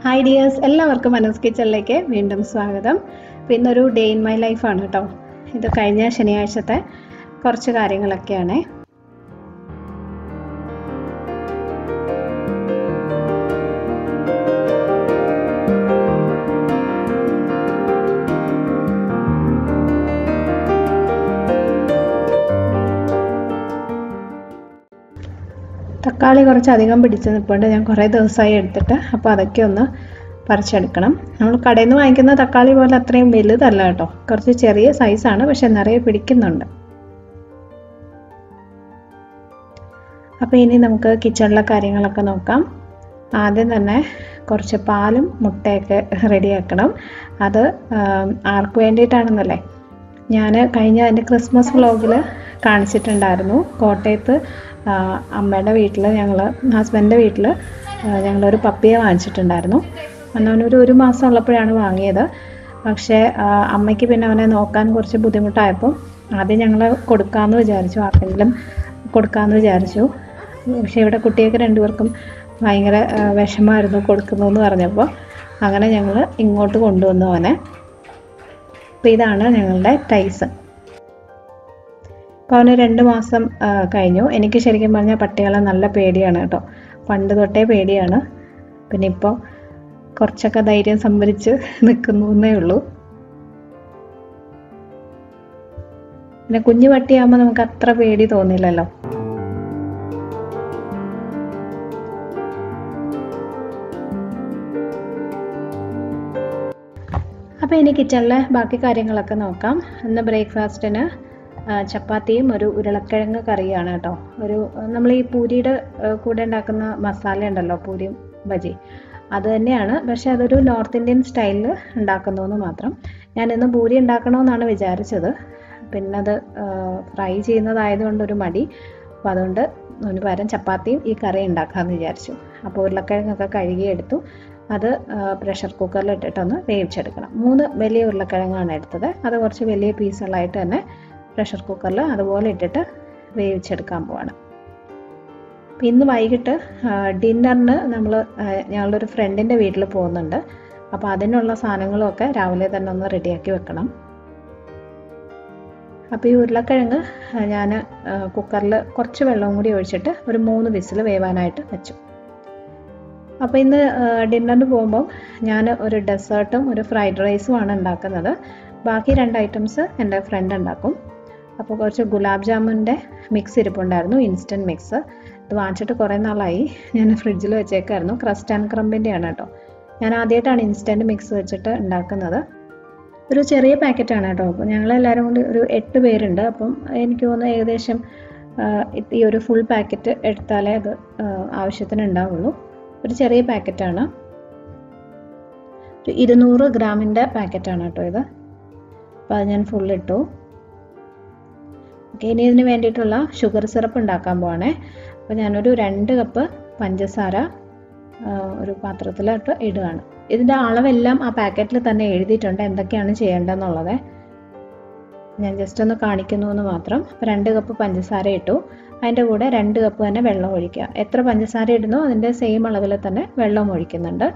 Hi dears എല്ലാവർക്കും മനസ് കിച്ചണിലേക്ക് വീണ്ടും സ്വാഗതം അപ്പോൾ ഇന്നൊരു ഡേ ഇൻ മൈ ലൈഫാണ് കേട്ടോ ഇത് കഴിഞ്ഞ ശനിയാഴ്ചത്തെ കുറച്ച് കാര്യങ്ങളൊക്കെയാണ് തക്കാളി കുറച്ച് അധികം പിടിച്ച് നിൽപ്പുണ്ട് ഞാൻ കുറേ ദിവസമായി എടുത്തിട്ട് അപ്പോൾ അതൊക്കെ ഒന്ന് പറിച്ചെടുക്കണം നമ്മൾ കടയിൽ നിന്ന് വാങ്ങിക്കുന്ന തക്കാളി പോലെ അത്രയും വലുതല്ല കേട്ടോ കുറച്ച് ചെറിയ സൈസാണ് പക്ഷെ നിറയെ പിടിക്കുന്നുണ്ട് അപ്പോൾ ഇനി നമുക്ക് കിച്ചണിലെ കാര്യങ്ങളൊക്കെ നോക്കാം ആദ്യം തന്നെ കുറച്ച് പാലും മുട്ടയൊക്കെ റെഡിയാക്കണം അത് ആർക്ക് വേണ്ടിയിട്ടാണെന്നല്ലേ ഞാൻ കഴിഞ്ഞ എൻ്റെ ക്രിസ്മസ് വ്ളോഗിൽ കാണിച്ചിട്ടുണ്ടായിരുന്നു കോട്ടയത്ത് അമ്മയുടെ വീട്ടിൽ ഞങ്ങൾ ഹസ്ബൻഡിൻ്റെ വീട്ടിൽ ഞങ്ങളൊരു പപ്പിയെ വാങ്ങിച്ചിട്ടുണ്ടായിരുന്നു അന്നവനൊരു ഒരു മാസം ഉള്ളപ്പോഴാണ് വാങ്ങിയത് പക്ഷേ അമ്മയ്ക്ക് പിന്നെ അവനെ നോക്കാൻ കുറച്ച് ബുദ്ധിമുട്ടായപ്പോൾ ആദ്യം ഞങ്ങൾ കൊടുക്കാമെന്ന് വിചാരിച്ചു ആർക്കെങ്കിലും കൊടുക്കാമെന്ന് വിചാരിച്ചു പക്ഷേ ഇവിടെ കുട്ടിയൊക്കെ രണ്ടുപേർക്കും ഭയങ്കര വിഷമമായിരുന്നു കൊടുക്കുന്നു എന്ന് പറഞ്ഞപ്പോൾ അങ്ങനെ ഞങ്ങൾ ഇങ്ങോട്ട് കൊണ്ടുവന്നു അവനെ അപ്പോൾ ഇതാണ് ഞങ്ങളുടെ ടൈസൺ അപ്പോൾ അവന് രണ്ട് മാസം കഴിഞ്ഞു എനിക്ക് ശരിക്കും പറഞ്ഞാൽ പട്ടികളെ നല്ല പേടിയാണ് കേട്ടോ പണ്ട് തൊട്ടേ പേടിയാണ് പിന്നെ ഇപ്പോൾ കുറച്ചൊക്കെ ധൈര്യം സംഭരിച്ച് നിൽക്കുന്നു എന്നേ ഉള്ളൂ പിന്നെ കുഞ്ഞു പട്ടിയാകുമ്പോൾ നമുക്ക് അത്ര പേടി തോന്നില്ലല്ലോ അപ്പോൾ ഇനി കിച്ചണിലെ ബാക്കി കാര്യങ്ങളൊക്കെ നോക്കാം ഇന്ന് ബ്രേക്ക്ഫാസ്റ്റിന് ചപ്പാത്തിയും ഒരു ഉരുളക്കിഴങ്ങ് കറിയാണ് കേട്ടോ ഒരു നമ്മൾ ഈ പൂരിയുടെ കൂടെ ഉണ്ടാക്കുന്ന മസാല ഉണ്ടല്ലോ പൂരി ബജി അത് തന്നെയാണ് പക്ഷെ അതൊരു നോർത്ത് ഇന്ത്യൻ സ്റ്റൈലിൽ ഉണ്ടാക്കുന്നു എന്ന് മാത്രം ഞാൻ ഇന്ന് പൂരി ഉണ്ടാക്കണമെന്നാണ് വിചാരിച്ചത് പിന്നെ അത് ഫ്രൈ ചെയ്യുന്നതായതുകൊണ്ട് ഒരു മടി അപ്പോൾ അതുകൊണ്ട് അതിന് പകരം ചപ്പാത്തിയും ഈ കറി ഉണ്ടാക്കാമെന്ന് വിചാരിച്ചു അപ്പോൾ ഉരുളക്കിഴങ്ങൊക്കെ കഴുകിയെടുത്തു അത് പ്രഷർ കുക്കറിൽ ഇട്ടിട്ടൊന്ന് വേവിച്ചെടുക്കണം മൂന്ന് വലിയ ഉരുളക്കിഴങ്ങാണ് എടുത്തത് അത് കുറച്ച് വലിയ പീസുകളായിട്ട് തന്നെ പ്രഷർ കുക്കറിൽ അതുപോലെ ഇട്ടിട്ട് വേവിച്ചെടുക്കാൻ പോവാണ് അപ്പം ഇന്ന് വൈകിട്ട് ഡിന്നറിന് നമ്മൾ ഞങ്ങളൊരു ഫ്രണ്ടിൻ്റെ വീട്ടിൽ പോകുന്നുണ്ട് അപ്പോൾ അതിനുള്ള സാധനങ്ങളൊക്കെ രാവിലെ തന്നെ ഒന്ന് റെഡിയാക്കി വെക്കണം അപ്പോൾ ഈ ഉരുളക്കിഴങ്ങ് ഞാൻ കുക്കറിൽ കുറച്ച് വെള്ളവും കൂടി ഒഴിച്ചിട്ട് ഒരു മൂന്ന് വിസിൽ വേവാനായിട്ട് വെച്ചു അപ്പോൾ ഇന്ന് ഡിന്നറിന് പോകുമ്പം ഞാൻ ഒരു ഡെസേർട്ടും ഒരു ഫ്രൈഡ് റൈസും ആണ് ഉണ്ടാക്കുന്നത് ബാക്കി രണ്ട് ഐറ്റംസ് എൻ്റെ ഫ്രണ്ട് ഉണ്ടാക്കും അപ്പോൾ കുറച്ച് ഗുലാബ് ജാമുൻ്റെ മിക്സ് ഇരിപ്പുണ്ടായിരുന്നു ഇൻസ്റ്റൻറ്റ് മിക്സ് ഇത് വാങ്ങിച്ചിട്ട് കുറേ നാളായി ഞാൻ ഫ്രിഡ്ജിൽ വെച്ചേക്കായിരുന്നു ക്രസ്റ്റ് ആൻഡ് ക്രംബിൻ്റെയാണ് കേട്ടോ ഞാൻ ആദ്യമായിട്ടാണ് ഇൻസ്റ്റൻറ്റ് മിക്സ് വെച്ചിട്ട് ഉണ്ടാക്കുന്നത് ഒരു ചെറിയ പാക്കറ്റാണ് കേട്ടോ അപ്പോൾ ഞങ്ങളെല്ലാവരും കൂടി ഒരു എട്ട് പേരുണ്ട് അപ്പം എനിക്ക് തോന്നുന്നു ഏകദേശം ഈ ഒരു ഫുൾ പാക്കറ്റ് എടുത്താലേ അത് ആവശ്യത്തിന് ഉണ്ടാവുള്ളൂ ഒരു ചെറിയ പാക്കറ്റാണ് ഒരു ഇരുന്നൂറ് ഗ്രാമിൻ്റെ പാക്കറ്റാണ് കേട്ടോ ഇത് അപ്പോൾ അത് ഞാൻ ഫുൾ ഇട്ടു ഓക്കെ ഇനി ഇതിന് വേണ്ടിയിട്ടുള്ള ഷുഗർ സിറപ്പ് ഉണ്ടാക്കാൻ പോവാണേ അപ്പോൾ ഞാനൊരു രണ്ട് കപ്പ് പഞ്ചസാര ഒരു പാത്രത്തിലിട്ട് ഇടുകയാണ് ഇതിൻ്റെ അളവെല്ലാം ആ പാക്കറ്റിൽ തന്നെ എഴുതിയിട്ടുണ്ട് എന്തൊക്കെയാണ് ചെയ്യേണ്ടതെന്നുള്ളത് ഞാൻ ജസ്റ്റ് ഒന്ന് കാണിക്കുന്നു എന്ന് മാത്രം അപ്പോൾ രണ്ട് കപ്പ് പഞ്ചസാര ഇട്ടു അതിൻ്റെ കൂടെ രണ്ട് കപ്പ് തന്നെ വെള്ളം ഒഴിക്കുക എത്ര പഞ്ചസാര ഇടുന്നോ അതിൻ്റെ സെയിം അളവിൽ തന്നെ വെള്ളം ഒഴിക്കുന്നുണ്ട്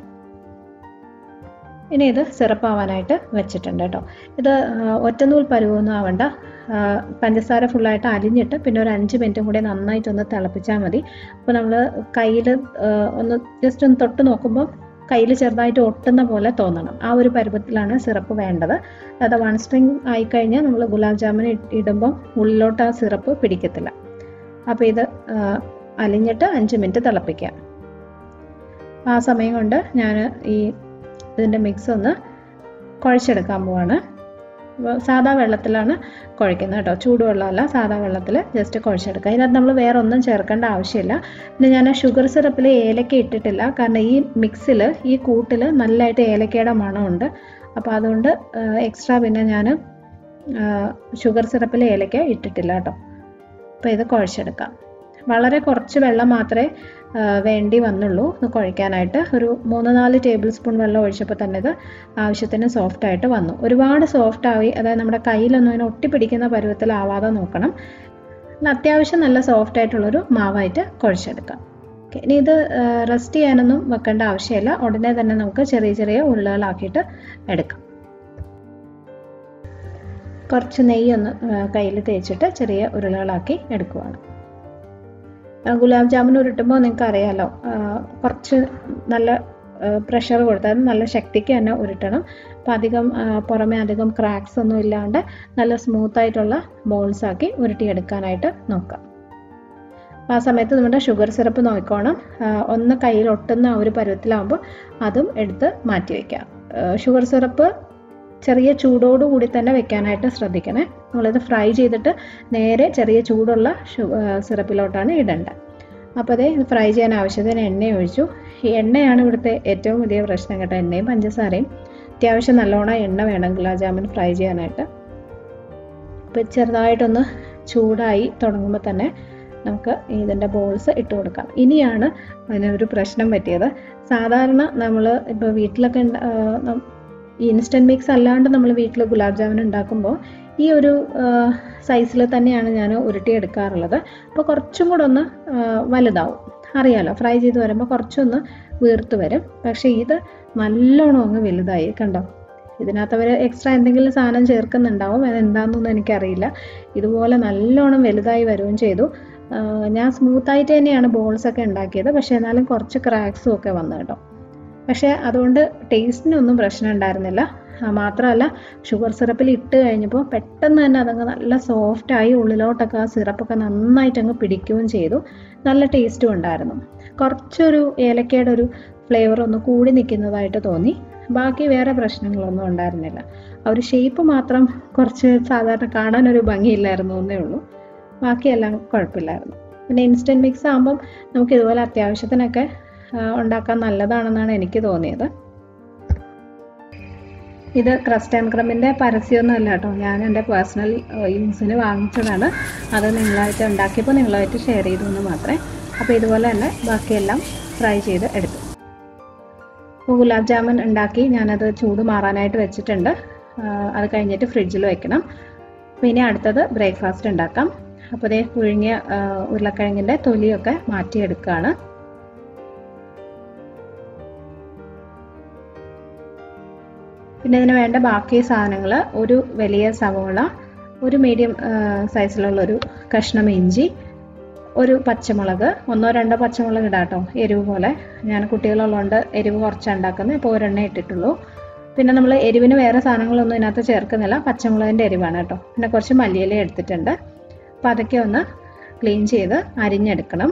ഇനി ഇത് സിറപ്പ് ആവാനായിട്ട് വെച്ചിട്ടുണ്ട് കേട്ടോ ഇത് ഒറ്റനൂൽ പരുവൊന്നും ആവണ്ട പഞ്ചസാര ഫുള്ളായിട്ട് അലിഞ്ഞിട്ട് പിന്നെ ഒരു അഞ്ച് മിനിറ്റും കൂടി നന്നായിട്ടൊന്ന് തിളപ്പിച്ചാൽ മതി അപ്പോൾ നമ്മൾ കയ്യിൽ ഒന്ന് ജസ്റ്റ് ഒന്ന് തൊട്ട് നോക്കുമ്പോൾ കയ്യിൽ ചെറുതായിട്ട് ഒട്ടുന്ന പോലെ തോന്നണം ആ ഒരു പരുവത്തിലാണ് സിറപ്പ് വേണ്ടത് അത് വൺ സ്ട്രിങ് ആയിക്കഴിഞ്ഞാൽ നമ്മൾ ഗുലാബ് ജാമുൻ ഇടുമ്പം ഉള്ളിലോട്ട് ആ സിറപ്പ് പിടിക്കത്തില്ല അപ്പോൾ ഇത് അലിഞ്ഞിട്ട് അഞ്ച് മിനിറ്റ് തിളപ്പിക്കുക ആ സമയം കൊണ്ട് ഞാൻ ഈ ഇതിൻ്റെ മിക്സ് ഒന്ന് കുഴച്ചെടുക്കാൻ പോവാണ് സാധാ വെള്ളത്തിലാണ് കുഴയ്ക്കുന്നത് കേട്ടോ ചൂടുവെള്ളമല്ല സാധാ വെള്ളത്തിൽ ജസ്റ്റ് കുഴച്ചെടുക്കുക ഇതിനകത്ത് നമ്മൾ വേറെ ഒന്നും ചേർക്കേണ്ട ആവശ്യമില്ല പിന്നെ ഞാൻ ഷുഗർ സിറപ്പിൽ ഏലക്ക ഇട്ടിട്ടില്ല കാരണം ഈ മിക്സിൽ ഈ കൂട്ടിൽ നല്ലതായിട്ട് ഏലക്കയുടെ മണമുണ്ട് അപ്പോൾ അതുകൊണ്ട് എക്സ്ട്രാ പിന്നെ ഞാൻ ഷുഗർ സിറപ്പിൽ ഏലക്ക ഇട്ടിട്ടില്ല കേട്ടോ അപ്പോൾ ഇത് കുഴച്ചെടുക്കാം വളരെ കുറച്ച് വെള്ളം മാത്രമേ വേണ്ടി വന്നുള്ളൂ ഒന്ന് കുഴയ്ക്കാനായിട്ട് ഒരു മൂന്ന് നാല് ടേബിൾ സ്പൂൺ വെള്ളം ഒഴിച്ചപ്പോൾ തന്നെ ഇത് ആവശ്യത്തിന് സോഫ്റ്റ് ആയിട്ട് വന്നു ഒരുപാട് സോഫ്റ്റ് ആയി അതായത് നമ്മുടെ കയ്യിലൊന്നും ഇങ്ങനെ ഒട്ടിപ്പിടിക്കുന്ന പരുവത്തിലാവാതെ നോക്കണം അത്യാവശ്യം നല്ല സോഫ്റ്റ് ആയിട്ടുള്ളൊരു മാവായിട്ട് കുഴച്ചെടുക്കാം ഓക്കെ ഇനി ഇത് റെസ്റ്റ് ചെയ്യാനൊന്നും വെക്കേണ്ട ആവശ്യമില്ല ഉടനെ തന്നെ നമുക്ക് ചെറിയ ചെറിയ ഉരുളകളാക്കിയിട്ട് എടുക്കാം കുറച്ച് നെയ്യൊന്ന് കയ്യിൽ തേച്ചിട്ട് ചെറിയ ഉരുളകളാക്കി എടുക്കുവാണ് ഗുലാബ് ജാമുൻ ഉരുട്ടുമ്പോൾ നിങ്ങൾക്ക് അറിയാലോ കുറച്ച് നല്ല പ്രഷർ കൊടുത്താൽ നല്ല ശക്തിക്ക് തന്നെ ഉരുട്ടണം അപ്പം അധികം പുറമെ അധികം ക്രാക്സ് ഒന്നും ഇല്ലാണ്ട് നല്ല സ്മൂത്ത് ആയിട്ടുള്ള ബോൾസ് ആക്കി ഉരുട്ടിയെടുക്കാനായിട്ട് നോക്കാം ആ സമയത്ത് നമ്മുടെ ഷുഗർ സിറപ്പ് നോക്കിക്കോണം ഒന്ന് കയ്യിൽ ഒട്ടുന്ന ആ ഒരു പരുവത്തിലാകുമ്പോൾ അതും എടുത്ത് മാറ്റി വയ്ക്കാം ഷുഗർ സിറപ്പ് ചെറിയ ചൂടോടുകൂടി തന്നെ വെക്കാനായിട്ട് ശ്രദ്ധിക്കണേ നമ്മളിത് ഫ്രൈ ചെയ്തിട്ട് നേരെ ചെറിയ ചൂടുള്ള സിറപ്പിലോട്ടാണ് ഇടേണ്ടത് അപ്പോൾ അതേ ഇത് ഫ്രൈ ചെയ്യാൻ ആവശ്യത്തിന് എണ്ണ ഒഴിച്ചു ഈ എണ്ണയാണ് ഇവിടുത്തെ ഏറ്റവും വലിയ പ്രശ്നം കേട്ടോ എണ്ണയും പഞ്ചസാരയും അത്യാവശ്യം നല്ലോണം എണ്ണ വേണം ഗുലാബ് ജാമുൻ ഫ്രൈ ചെയ്യാനായിട്ട് അപ്പോൾ ചെറുതായിട്ടൊന്ന് ചൂടായി തുടങ്ങുമ്പോൾ തന്നെ നമുക്ക് ഇതിൻ്റെ ബോൾസ് ഇട്ട് കൊടുക്കാം ഇനിയാണ് അതിനൊരു പ്രശ്നം പറ്റിയത് സാധാരണ നമ്മൾ ഇപ്പോൾ വീട്ടിലൊക്കെ ഈ ഇൻസ്റ്റൻറ്റ് മിക്സ് അല്ലാണ്ട് നമ്മൾ വീട്ടിൽ ഗുലാബ് ജാമുൻ ഉണ്ടാക്കുമ്പോൾ ഈ ഒരു സൈസിൽ തന്നെയാണ് ഞാൻ ഉരുട്ടിയെടുക്കാറുള്ളത് അപ്പോൾ കുറച്ചും കൂടെ ഒന്ന് വലുതാവും അറിയാലോ ഫ്രൈ ചെയ്ത് വരുമ്പോൾ കുറച്ചൊന്ന് വീർത്ത് വരും പക്ഷേ ഇത് നല്ലോണം അങ്ങ് വലുതായി കണ്ടോ ഇതിനകത്ത് അവർ എക്സ്ട്രാ എന്തെങ്കിലും സാധനം ചേർക്കുന്നുണ്ടാവും അതെന്താണെന്നൊന്നും എനിക്കറിയില്ല ഇതുപോലെ നല്ലോണം വലുതായി വരികയും ചെയ്തു ഞാൻ സ്മൂത്തായിട്ട് തന്നെയാണ് ബോൾസ് ഒക്കെ ഉണ്ടാക്കിയത് പക്ഷേ എന്നാലും കുറച്ച് ക്രാക്സും ഒക്കെ വന്നു കേട്ടോ പക്ഷേ അതുകൊണ്ട് ടേസ്റ്റിനൊന്നും പ്രശ്നം ഉണ്ടായിരുന്നില്ല മാത്രമല്ല ഷുഗർ സിറപ്പിൽ ഇട്ട് കഴിഞ്ഞപ്പോൾ പെട്ടെന്ന് തന്നെ അതങ്ങ് നല്ല സോഫ്റ്റായി ഉള്ളിലോട്ടൊക്കെ ആ സിറപ്പൊക്കെ നന്നായിട്ട് അങ്ങ് പിടിക്കുകയും ചെയ്തു നല്ല ടേസ്റ്റും ഉണ്ടായിരുന്നു കുറച്ചൊരു ഏലക്കയുടെ ഒരു ഫ്ലേവർ ഒന്ന് കൂടി നിൽക്കുന്നതായിട്ട് തോന്നി ബാക്കി വേറെ പ്രശ്നങ്ങളൊന്നും ഉണ്ടായിരുന്നില്ല ആ ഒരു ഷേപ്പ് മാത്രം കുറച്ച് സാധാരണ കാണാൻ ഒരു ഭംഗിയില്ലായിരുന്നു എന്നേ ഉള്ളൂ ബാക്കിയെല്ലാം കുഴപ്പമില്ലായിരുന്നു പിന്നെ ഇൻസ്റ്റൻറ്റ് മിക്സ് ആകുമ്പം നമുക്ക് ഇതുപോലെ അത്യാവശ്യത്തിനൊക്കെ ഉണ്ടാക്കാൻ നല്ലതാണെന്നാണ് എനിക്ക് തോന്നിയത് ഇത് ക്രസ്റ്റ് ആൻഡ് ക്രമിൻ്റെ പരസ്യമൊന്നും അല്ല കേട്ടോ ഞാൻ എൻ്റെ പേഴ്സണൽ യൂസിന് വാങ്ങിച്ചതാണ് അത് നിങ്ങളായിട്ട് ഉണ്ടാക്കിയപ്പോൾ നിങ്ങളായിട്ട് ഷെയർ ചെയ്തു എന്ന് മാത്രമേ അപ്പോൾ ഇതുപോലെ തന്നെ ബാക്കിയെല്ലാം ഫ്രൈ ചെയ്ത് എടുത്തു അപ്പോൾ ഗുലാബ് ജാമുൻ ഉണ്ടാക്കി ഞാനത് ചൂട് മാറാനായിട്ട് വെച്ചിട്ടുണ്ട് അത് കഴിഞ്ഞിട്ട് ഫ്രിഡ്ജിൽ വെക്കണം പിന്നെ അടുത്തത് ബ്രേക്ക്ഫാസ്റ്റ് ഉണ്ടാക്കാം അപ്പോൾ ഇതേ പുഴുങ്ങിയ ഉരുളക്കിഴങ്ങിൻ്റെ തൊലിയൊക്കെ മാറ്റിയെടുക്കുകയാണ് പിന്നെ ഇതിന് വേണ്ട ബാക്കി സാധനങ്ങൾ ഒരു വലിയ സവോള ഒരു മീഡിയം സൈസിലുള്ള ഒരു കഷ്ണം ഇഞ്ചി ഒരു പച്ചമുളക് ഒന്നോ രണ്ടോ പച്ചമുളക് ഇടാം കേട്ടോ എരിവ് പോലെ ഞാൻ കുട്ടികളുള്ളതുകൊണ്ട് എരിവ് കുറച്ചാണ് ഉണ്ടാക്കുന്നത് ഇപ്പോൾ ഒരെണ്ണേ ഇട്ടിട്ടുള്ളൂ പിന്നെ നമ്മൾ എരിവിന് വേറെ സാധനങ്ങളൊന്നും ഇതിനകത്ത് ചേർക്കുന്നില്ല പച്ചമുളകിൻ്റെ എരിവാണ് കേട്ടോ പിന്നെ കുറച്ച് മല്ലിയില എടുത്തിട്ടുണ്ട് അപ്പോൾ അതൊക്കെ ഒന്ന് ക്ലീൻ ചെയ്ത് അരിഞ്ഞെടുക്കണം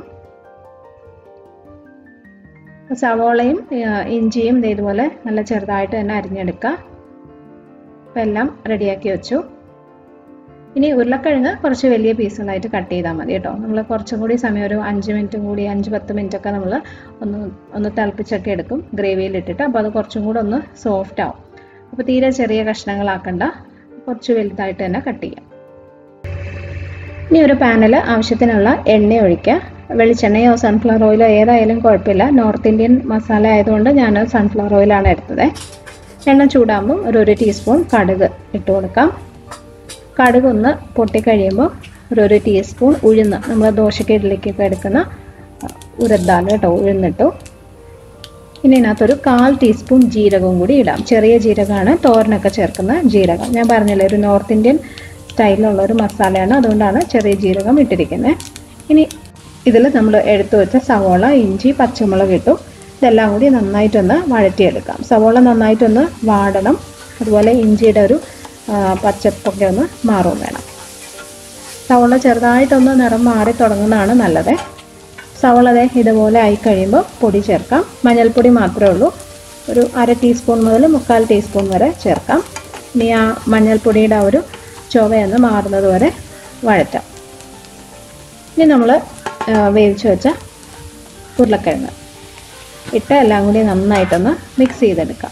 സവോളയും ഇഞ്ചിയും ഇതുപോലെ നല്ല ചെറുതായിട്ട് തന്നെ അരിഞ്ഞെടുക്കുക അപ്പോൾ എല്ലാം റെഡിയാക്കി വെച്ചു ഇനി ഉരുളക്കിഴങ്ങ് കുറച്ച് വലിയ പീസുകളായിട്ട് കട്ട് ചെയ്താൽ മതി കേട്ടോ നമ്മൾ കുറച്ചും കൂടി സമയം ഒരു അഞ്ച് മിനിറ്റും കൂടി അഞ്ച് പത്ത് മിനിറ്റ് ഒക്കെ നമ്മൾ ഒന്ന് ഒന്ന് തിളപ്പിച്ചൊക്കെ എടുക്കും ഗ്രേവിയിൽ ഇട്ടിട്ട് അപ്പോൾ അത് കുറച്ചും കൂടെ ഒന്ന് സോഫ്റ്റ് ആവും അപ്പോൾ തീരെ ചെറിയ കഷ്ണങ്ങളാക്കണ്ട കുറച്ച് വലുതായിട്ട് തന്നെ കട്ട് ചെയ്യാം ഇനി ഒരു പാനിൽ ആവശ്യത്തിനുള്ള എണ്ണ ഒഴിക്കുക വെളിച്ചെണ്ണയോ സൺഫ്ലവർ ഓയിലോ ഏതായാലും കുഴപ്പമില്ല നോർത്ത് ഇന്ത്യൻ മസാല ആയതുകൊണ്ട് ഞാൻ സൺഫ്ലവർ ഓയിലാണ് എടുത്തത് എണ്ണ ചൂടാകുമ്പോൾ ഒരു ഒരു ടീസ്പൂൺ കടുക് ഇട്ട് കൊടുക്കാം കടുക് ഒന്ന് പൊട്ടിക്കഴിയുമ്പോൾ ഒരു ഒരു ടീസ്പൂൺ ഉഴുന്ന് നമ്മൾ ദോശയ്ക്ക് ഇഡ്ഡലിക്കൊക്കെ എടുക്കുന്ന ഉരദ്ദാൽ കേട്ടോ ഉഴുന്നിട്ടു ഇനി ഇതിനകത്തൊരു കാൽ ടീസ്പൂൺ ജീരകവും കൂടി ഇടാം ചെറിയ ജീരകമാണ് തോരനൊക്കെ ചേർക്കുന്ന ജീരകം ഞാൻ പറഞ്ഞില്ലേ ഒരു നോർത്ത് ഇന്ത്യൻ സ്റ്റൈലിലുള്ള ഒരു മസാലയാണ് അതുകൊണ്ടാണ് ചെറിയ ജീരകം ഇട്ടിരിക്കുന്നത് ഇനി ഇതിൽ നമ്മൾ എടുത്തു വെച്ച സവോള ഇഞ്ചി പച്ചമുളക് ഇട്ടു ഇതെല്ലാം കൂടി നന്നായിട്ടൊന്ന് വഴറ്റിയെടുക്കാം സവോള നന്നായിട്ടൊന്ന് വാടണം അതുപോലെ ഇഞ്ചിയുടെ ഒരു പച്ചപ്പൊക്കെ ഒന്ന് മാറും വേണം സവോള ചെറുതായിട്ടൊന്ന് നിറം മാറി തുടങ്ങുന്നതാണ് നല്ലത് സവോള ദേ ഇതുപോലെ ആയി കഴിയുമ്പോൾ പൊടി ചേർക്കാം മഞ്ഞൾപ്പൊടി മാത്രമേ ഉള്ളൂ ഒരു അര ടീസ്പൂൺ മുതൽ മുക്കാൽ ടീസ്പൂൺ വരെ ചേർക്കാം ഇനി ആ മഞ്ഞൾപ്പൊടിയുടെ ആ ഒരു ചുവയൊന്ന് മാറുന്നത് വരെ വഴറ്റാം ഇനി നമ്മൾ വേവിച്ച് വെച്ച ഉരുളക്കിഴങ്ങ് ഇട്ട് എല്ലാം കൂടി നന്നായിട്ടൊന്ന് മിക്സ് ചെയ്തെടുക്കാം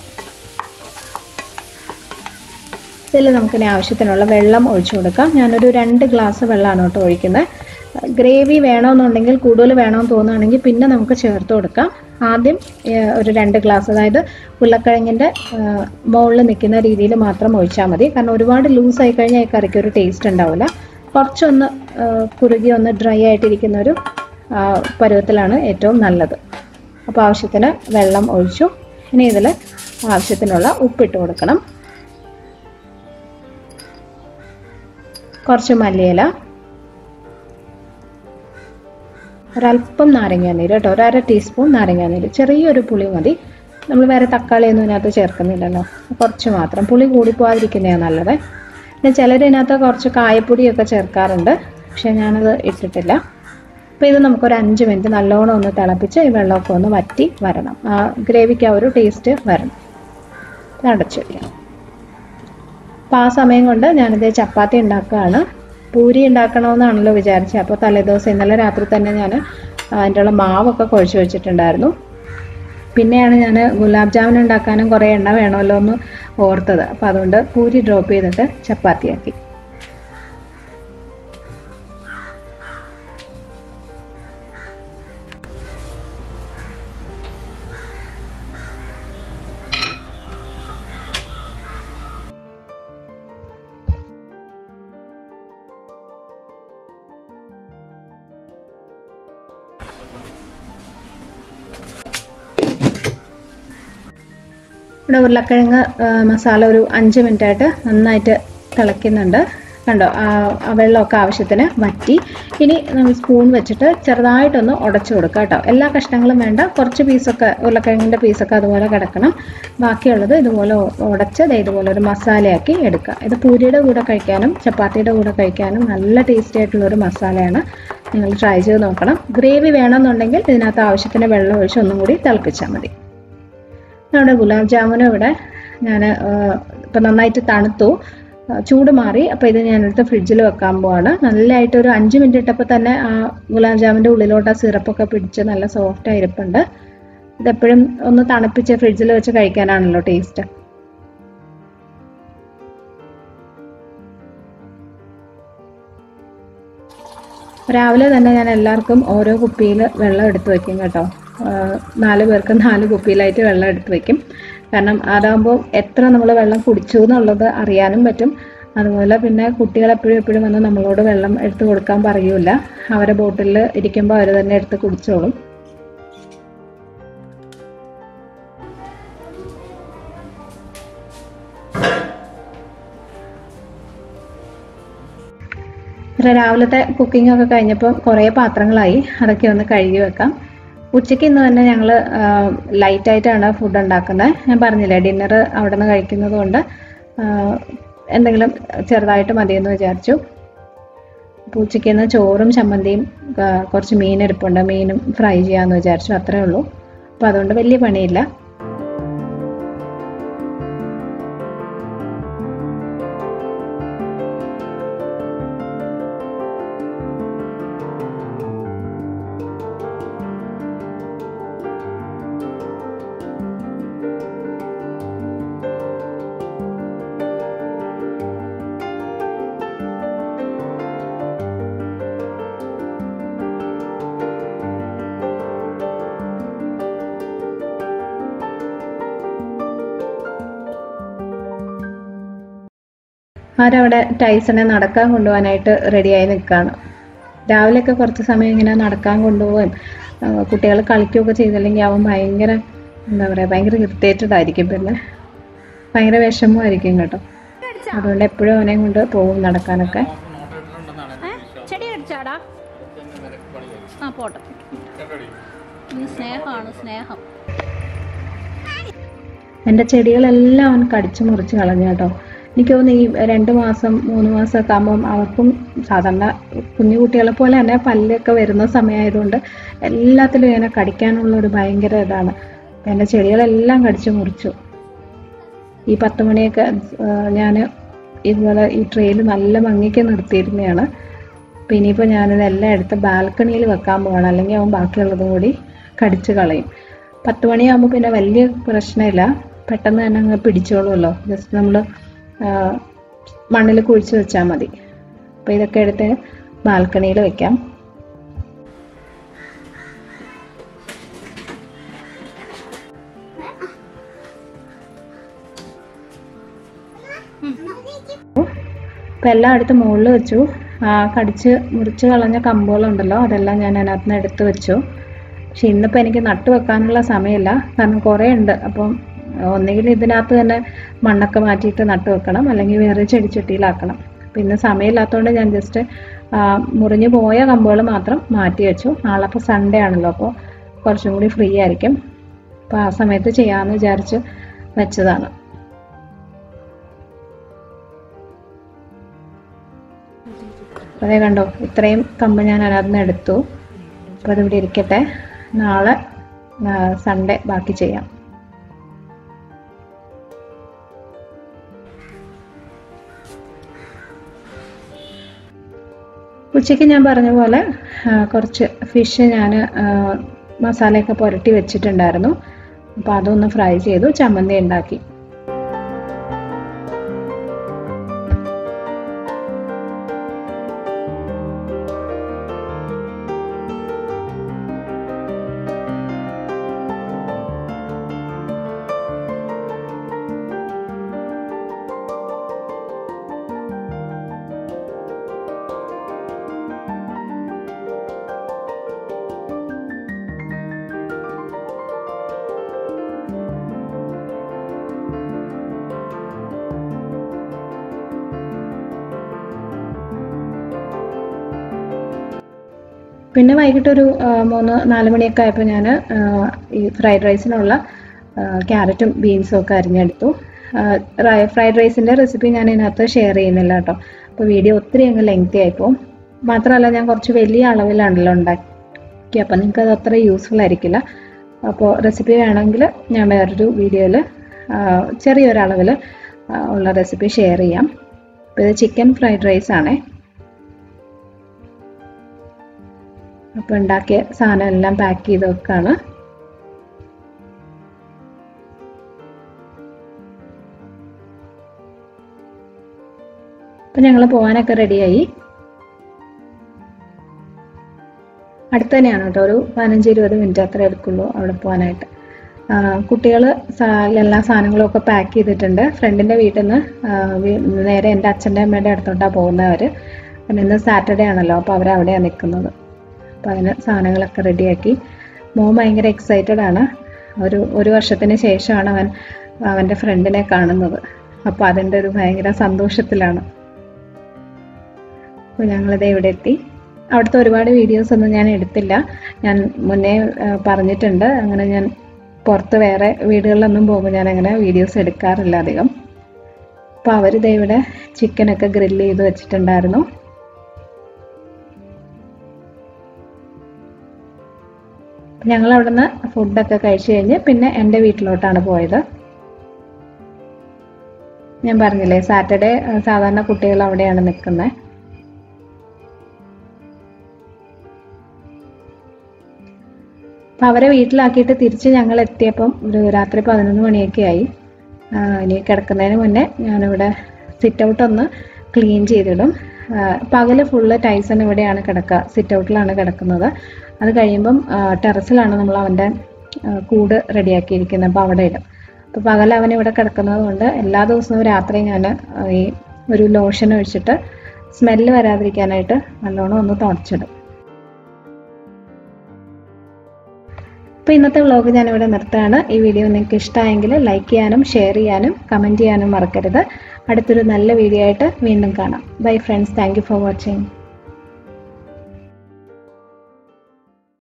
ഇതിൽ നമുക്കിനി ആവശ്യത്തിനുള്ള വെള്ളം ഒഴിച്ചു കൊടുക്കാം ഞാനൊരു രണ്ട് ഗ്ലാസ് വെള്ളമാണ് കേട്ടോ ഒഴിക്കുന്നത് ഗ്രേവി വേണമെന്നുണ്ടെങ്കിൽ കൂടുതൽ വേണമെന്ന് തോന്നുകയാണെങ്കിൽ പിന്നെ നമുക്ക് ചേർത്ത് കൊടുക്കാം ആദ്യം ഒരു രണ്ട് ഗ്ലാസ് അതായത് ഉരുളക്കിഴങ്ങിൻ്റെ മുകളിൽ നിൽക്കുന്ന രീതിയിൽ മാത്രം ഒഴിച്ചാൽ മതി കാരണം ഒരുപാട് ലൂസ് ആയി കഴിഞ്ഞാൽ ഈ കറിക്ക് ഒരു ടേസ്റ്റ് ഉണ്ടാവില്ല കുറച്ചൊന്ന് കുറുകി ഒന്ന് ഡ്രൈ ആയിട്ടിരിക്കുന്ന ഒരു ആ, പരുവത്തിലാണ് ഏറ്റവും നല്ലത് അപ്പോൾ ആവശ്യത്തിന് വെള്ളം ഒഴിച്ചു ഇനി ഇതിൽ ആവശ്യത്തിനുള്ള ഉപ്പിട്ട് കൊടുക്കണം കുറച്ച് മല്ലിയില ഒരല്പം നാരങ്ങാനീര് കേട്ടോ ഒരു അര ടീസ്പൂൺ നാരങ്ങാനീര് ചെറിയൊരു പുളി മതി നമ്മൾ വേറെ തക്കാളിയൊന്നും ഇതിനകത്ത് ചേർക്കുന്നില്ലല്ലോ കുറച്ച് മാത്രം പുളി കൂടിപ്പോവാതിരിക്കുന്നതാണ് നല്ലത് പിന്നെ ചിലർ ഇതിനകത്ത് കുറച്ച് കായപ്പൊടിയൊക്കെ ചേർക്കാറുണ്ട് പക്ഷേ ഞാനത് ഇട്ടിട്ടില്ല അപ്പോൾ ഇത് നമുക്കൊരു അഞ്ച് മിനിറ്റ് നല്ലോണം ഒന്ന് തിളപ്പിച്ച് ഈ വെള്ളമൊക്കെ ഒന്ന് വറ്റി വരണം ആ ഗ്രേവിക്ക് ആ ഒരു ടേസ്റ്റ് വരണം ഇത് അടച്ചു വയ്ക്കാം അപ്പോൾ ആ സമയം കൊണ്ട് ഞാനിത് ചപ്പാത്തി ഉണ്ടാക്കുകയാണ് പൂരി ഉണ്ടാക്കണമെന്നാണല്ലോ വിചാരിച്ചത് അപ്പോൾ തലേദിവസം ഇന്നലെ രാത്രി തന്നെ ഞാൻ അതിൻ്റെ ഉള്ള മാവൊക്കെ കുഴച്ച് വെച്ചിട്ടുണ്ടായിരുന്നു പിന്നെയാണ് ഞാൻ ഗുലാബ് ജാമുൻ ഉണ്ടാക്കാനും കുറേ എണ്ണ വേണമല്ലോ എന്ന് ഓർത്തത് അപ്പോൾ അതുകൊണ്ട് പൂരി ഡ്രോപ്പ് ചെയ്തിട്ട് ചപ്പാത്തിയാക്കി ഇവിടെ ഉരുളക്കിഴങ്ങ് ആ, മസാല ഒരു അഞ്ച് മിനിറ്റ് ആയിട്ട് നന്നായിട്ട് തിളയ്ക്കുന്നുണ്ട് കണ്ടോ ആ ആ വെള്ളമൊക്കെ ആവശ്യത്തിന് വറ്റി ഇനി നമ്മൾ സ്പൂൺ വെച്ചിട്ട് ചെറുതായിട്ടൊന്ന് ഉടച്ചു കൊടുക്കുക കേട്ടോ എല്ലാ കഷ്ണങ്ങളും വേണ്ട കുറച്ച് പീസൊക്കെ ഉരുളക്കിഴങ്ങിൻ്റെ പീസൊക്കെ അതുപോലെ കിടക്കണം ബാക്കിയുള്ളത് ഇതുപോലെ ഉടച്ച് ദേ ഇതുപോലെ ഒരു മസാലയാക്കി എടുക്കുക ഇത് പൂരിയുടെ കൂടെ കഴിക്കാനും ചപ്പാത്തിയുടെ കൂടെ കഴിക്കാനും നല്ല ടേസ്റ്റി ആയിട്ടുള്ള ഒരു മസാലയാണ് നിങ്ങൾ ട്രൈ ചെയ്ത് നോക്കണം ഗ്രേവി വേണമെന്നുണ്ടെങ്കിൽ ഇതിനകത്ത് ആവശ്യത്തിന് വെള്ളം ഒഴിച്ച് ഒന്നും കൂടി തിളപ്പിച്ചാൽ മതി നമ്മുടെ ഗുലാബ് ജാമുനും ഇവിടെ ഞാൻ ഇപ്പം നന്നായിട്ട് തണുത്തു ആ, ചൂട് മാറി അപ്പോൾ ഇത് ഞാനെടുത്ത് ഫ്രിഡ്ജിൽ വെക്കാൻ പോവാണ് നല്ലതായിട്ട് ഒരു അഞ്ച് മിനിറ്റ് ഇട്ടപ്പോൾ തന്നെ ആ ഗുലാബ് ജാമിൻ്റെ ഉള്ളിലോട്ട് ആ സിറപ്പൊക്കെ പിടിച്ച് നല്ല സോഫ്റ്റ് ആയിരിപ്പുണ്ട് ഇതെപ്പോഴും ഒന്ന് തണുപ്പിച്ച് ഫ്രിഡ്ജിൽ വെച്ച് കഴിക്കാനാണല്ലോ ടേസ്റ്റ് രാവിലെ തന്നെ ഞാൻ എല്ലാവർക്കും ഓരോ കുപ്പിയിൽ വെള്ളം എടുത്ത് വെക്കും കേട്ടോ ആ, നാല് പേർക്ക് നാല് കുപ്പിയിലായിട്ട് വെള്ളം എടുത്ത് വെക്കും കാരണം അതാകുമ്പോൾ എത്ര നമ്മൾ വെള്ളം കുടിച്ചു എന്നുള്ളത് അറിയാനും പറ്റും അതുപോലെ പിന്നെ കുട്ടികൾ എപ്പോഴും എപ്പോഴും വന്ന് നമ്മളോട് വെള്ളം എടുത്ത് കൊടുക്കാൻ പറയൂല അവരെ ബോട്ടിലിൽ ഇരിക്കുമ്പോൾ അവർ തന്നെ എടുത്ത് കുടിച്ചോളും ഇവിടെ രാവിലത്തെ കുക്കിംഗ് ഒക്കെ കഴിഞ്ഞപ്പോൾ കുറേ പാത്രങ്ങളായി അതൊക്കെ ഒന്ന് കഴുകി വെക്കാം ഉച്ചയ്ക്ക് ഇന്ന് തന്നെ ഞങ്ങൾ ലൈറ്റായിട്ടാണ് ഫുഡ് ഉണ്ടാക്കുന്നത് ഞാൻ പറഞ്ഞില്ലേ ഡിന്നർ അവിടെ നിന്ന് കഴിക്കുന്നത് കൊണ്ട് ആ, എന്തെങ്കിലും ചെറുതായിട്ട് മതിയെന്ന് വിചാരിച്ചു അപ്പോൾ ഉച്ചയ്ക്ക് ഇന്ന് ചോറും ചമ്മന്തിയും ആ, കുറച്ച് മീൻ ഇരിപ്പുണ്ട് മീനും ഫ്രൈ ചെയ്യാമെന്ന് വിചാരിച്ചു അത്രേ ഉള്ളൂ അപ്പോൾ അതുകൊണ്ട് വലിയ പണിയില്ല ആരവിടെ ടൈസനെ നടക്കാൻ കൊണ്ടുപോകാനായിട്ട് റെഡിയായി നിൽക്കുകയാണ് രാവിലെയൊക്കെ കുറച്ച് സമയം ഇങ്ങനെ നടക്കാൻ കൊണ്ടുപോവുകയും കുട്ടികൾ കളിക്കുകയൊക്കെ ചെയ്തില്ലെങ്കിൽ അവൻ ഭയങ്കര എന്താ പറയുക ഭയങ്കര ഇറിറ്റേറ്റഡ് ആയിരിക്കും പിന്നെ ഭയങ്കര വിഷമമായിരിക്കും കേട്ടോ അതുകൊണ്ട് എപ്പോഴും അവനെയും കൊണ്ട് പോകും നടക്കാനൊക്കെ ഏ? ചെടി അടിച്ചാടാ ആ പോട്ടെ ഇത് സ്നേഹമാണ് സ്നേഹം എൻ്റെ ചെടികളെല്ലാം അവൻ കടിച്ചു മുറിച്ച് കളഞ്ഞു കേട്ടോ എനിക്ക് തോന്നുന്നു ഈ രണ്ട് മാസം മൂന്ന് മാസമൊക്കെ ആകുമ്പം അവർക്കും സാധാരണ കുഞ്ഞു കുട്ടികളെ പോലെ തന്നെ പല്ലൊക്കെ വരുന്ന സമയമായതുകൊണ്ട് എല്ലാത്തിലും ഇങ്ങനെ കടിക്കാനുള്ള ഒരു ഭയങ്കര ഇതാണ് അപ്പം എൻ്റെ ചെടികളെല്ലാം കടിച്ചു മുറിച്ചു ഈ പത്ത് മണിയൊക്കെ ഞാൻ ഇതുപോലെ ഈ ട്രെയിൽ നല്ല ഭംഗിക്ക് നിർത്തിയിരുന്നതാണ് അപ്പം ഇനിയിപ്പോൾ ഞാനിതെല്ലാം എടുത്ത് ബാൽക്കണിയിൽ വെക്കാൻ പോകണം അല്ലെങ്കിൽ അവൻ ബാക്കിയുള്ളതും കൂടി കടിച്ചു കളയും പത്ത് മണിയാകുമ്പോൾ പിന്നെ വലിയ പ്രശ്നമില്ല പെട്ടെന്ന് തന്നെ അങ്ങ് പിടിച്ചോളുമല്ലോ ജസ്റ്റ് നമ്മൾ മണ്ണിൽ കുഴിച്ച് വെച്ചാൽ മതി അപ്പോൾ ഇതൊക്കെ എടുത്ത് ബാൽക്കണിയിൽ വെക്കാം അപ്പം എല്ലാം എടുത്ത് മുകളിൽ വെച്ചു ആ കടിച്ച് മുറിച്ച് കളഞ്ഞ കമ്പുകളുണ്ടല്ലോ അതെല്ലാം ഞാൻ അതിനകത്ത് നിന്ന് എടുത്ത് വെച്ചു പക്ഷെ ഇന്നിപ്പോൾ എനിക്ക് നട്ടു വെക്കാനുള്ള സമയമില്ല കാരണം കുറേ ഉണ്ട് അപ്പം ഒന്നുകിൽ ഇതിനകത്ത് തന്നെ മണ്ണൊക്കെ മാറ്റിയിട്ട് നട്ടു വെക്കണം അല്ലെങ്കിൽ വേറെ ചെടിച്ചട്ടിയിലാക്കണം അപ്പം ഇന്ന് സമയമില്ലാത്തതുകൊണ്ട് ഞാൻ ജസ്റ്റ് മുറിഞ്ഞു പോയ കമ്പുകൾ മാത്രം മാറ്റി വെച്ചു നാളെ അപ്പോൾ സൺഡേ ആണല്ലോ അപ്പോൾ കുറച്ചും കൂടി ഫ്രീ ആയിരിക്കും അപ്പോൾ ആ സമയത്ത് ചെയ്യാമെന്ന് വിചാരിച്ച് വെച്ചതാണ് അതേ കണ്ടോ ഇത്രയും കമ്പ് ഞാൻ അതിനകത്ത് നിന്ന് എടുത്തു അപ്പോൾ അതിവിടെ ഇരിക്കട്ടെ നാളെ സൺഡേ ബാക്കി ചെയ്യാം ഉച്ചയ്ക്ക് ഞാൻ പറഞ്ഞ പോലെ ആ, കുറച്ച് ഫിഷ് ഞാൻ മസാലയൊക്കെ പുരട്ടി വെച്ചിട്ടുണ്ടായിരുന്നു അപ്പോൾ അതൊന്ന് ഫ്രൈ ചെയ്തു ചമ്മന്തി ഉണ്ടാക്കി പിന്നെ വൈകിട്ടൊരു ആ, മൂന്ന് നാല് മണിയൊക്കെ ആയപ്പോൾ ഞാൻ ഈ ഫ്രൈഡ് റൈസിനുള്ള ആ, ക്യാരറ്റും ബീൻസും ഒക്കെ അരിഞ്ഞെടുത്തു ഫ്രൈഡ് റൈസിൻ്റെ റെസിപ്പി ഞാൻ ഇതിനകത്ത് ഷെയർ ചെയ്യുന്നില്ല കേട്ടോ അപ്പോൾ വീഡിയോ ഒത്തിരി അങ്ങ് ലെങ്തി ആയിപ്പോൾ മാത്രമല്ല ഞാൻ കുറച്ച് വലിയ അളവിലാണല്ലോ ഉണ്ടാക്കി അപ്പോൾ നിങ്ങൾക്ക് അത് അത്ര യൂസ്ഫുൾ ആയിരിക്കില്ല അപ്പോൾ റെസിപ്പി വേണമെങ്കിൽ ഞാൻ വേറൊരു വീഡിയോയിൽ ചെറിയൊരളവിൽ ഉള്ള റെസിപ്പി ഷെയർ ചെയ്യാം അപ്പോൾ ഇത് ചിക്കൻ ഫ്രൈഡ് റൈസ് ആണേ അപ്പോൾ ഉണ്ടാക്കിയ സാധനം എല്ലാം പാക്ക് ചെയ്ത് വെക്കാണ് അപ്പം ഞങ്ങൾ പോകാനൊക്കെ റെഡിയായി അടുത്ത് തന്നെയാണ് കേട്ടോ ഒരു പതിനഞ്ച് ഇരുപത് മിനിറ്റ് അത്ര എടുക്കുള്ളൂ അവിടെ പോകാനായിട്ട് കുട്ടികൾ എല്ലാ സാധനങ്ങളും ഒക്കെ പാക്ക് ചെയ്തിട്ടുണ്ട് ഫ്രണ്ടിൻ്റെ വീട്ടിൽ നിന്ന് നേരെ എൻ്റെ അച്ഛൻ്റെ അമ്മയുടെ അടുത്തോട്ടാണ് പോകുന്നവർ പിന്നെ ഇന്ന് സാറ്റർഡേ ആണല്ലോ അപ്പോൾ അവരവിടെയാണ് നിൽക്കുന്നത് അപ്പോൾ അതിന് സാധനങ്ങളൊക്കെ റെഡിയാക്കി മോൻ ഭയങ്കര എക്സൈറ്റഡ് ആണ് ഒരു ഒരു വർഷത്തിന് ശേഷമാണ് അവൻ അവൻ്റെ ഫ്രണ്ടിനെ കാണുന്നത് അപ്പോൾ അതിൻ്റെ ഒരു ഭയങ്കര സന്തോഷത്തിലാണ് അപ്പോൾ ഞങ്ങളിത് ഇവിടെ എത്തി അവിടുത്തെ ഒരുപാട് വീഡിയോസ് ഒന്നും ഞാൻ എടുത്തില്ല ഞാൻ മുന്നേ ആ, പറഞ്ഞിട്ടുണ്ട് അങ്ങനെ ഞാൻ പുറത്ത് വേറെ വീടുകളിലൊന്നും പോകുമ്പോൾ ഞാൻ അങ്ങനെ വീഡിയോസ് എടുക്കാറില്ല അധികം അപ്പോൾ അവരിത് ഇവിടെ ചിക്കനൊക്കെ ഗ്രില്ല് ചെയ്ത് വെച്ചിട്ടുണ്ടായിരുന്നു ഞങ്ങൾ അവിടുന്ന് ഫുഡൊക്കെ കഴിച്ചു കഴിഞ്ഞ് പിന്നെ എൻ്റെ വീട്ടിലോട്ടാണ് പോയത് ഞാൻ പറഞ്ഞില്ലേ സാറ്റർഡേ ആ, സാധാരണ കുട്ടികൾ അവിടെയാണ് നിൽക്കുന്നത് അപ്പം അവരെ വീട്ടിലാക്കിയിട്ട് തിരിച്ച് ഞങ്ങൾ എത്തിയപ്പം ഒരു രാത്രി പതിനൊന്ന് മണിയൊക്കെ ആയി ആ, ഇനി കിടക്കുന്നതിന് മുന്നേ ഞാനിവിടെ സിറ്റ് ഔട്ട് ഒന്ന് ക്ലീൻ ചെയ്തിടും പകൽ ഫുള്ള് ടൈസൺ ഇവിടെയാണ് കിടക്കുക സിറ്റ് ഔട്ടിലാണ് കിടക്കുന്നത് അത് കഴിയുമ്പം ടെറസിലാണ് നമ്മൾ അവൻ്റെ ആ, കൂട് റെഡിയാക്കിയിരിക്കുന്നത് അപ്പോൾ അവിടെ ഇടും അപ്പോൾ പകൽ അവൻ ഇവിടെ കിടക്കുന്നത് കൊണ്ട് എല്ലാ ദിവസവും രാത്രി ഞാൻ ഈ ഒരു ലോഷൻ ഒഴിച്ചിട്ട് സ്മെല്ല് വരാതിരിക്കാനായിട്ട് നല്ലോണം ഒന്ന് തുടച്ചിടും അപ്പോൾ ഇന്നത്തെ വ്ളോഗ് ഞാനിവിടെ നിർത്തുകയാണ് ഈ വീഡിയോ നിങ്ങൾക്ക് ഇഷ്ടമായെങ്കിൽ ലൈക്ക് ചെയ്യാനും ഷെയർ ചെയ്യാനും കമൻറ്റ് ചെയ്യാനും മറക്കരുത് അടുത്തൊരു നല്ല വീഡിയോ ആയിട്ട് വീണ്ടും കാണാം bye friends thank you for watching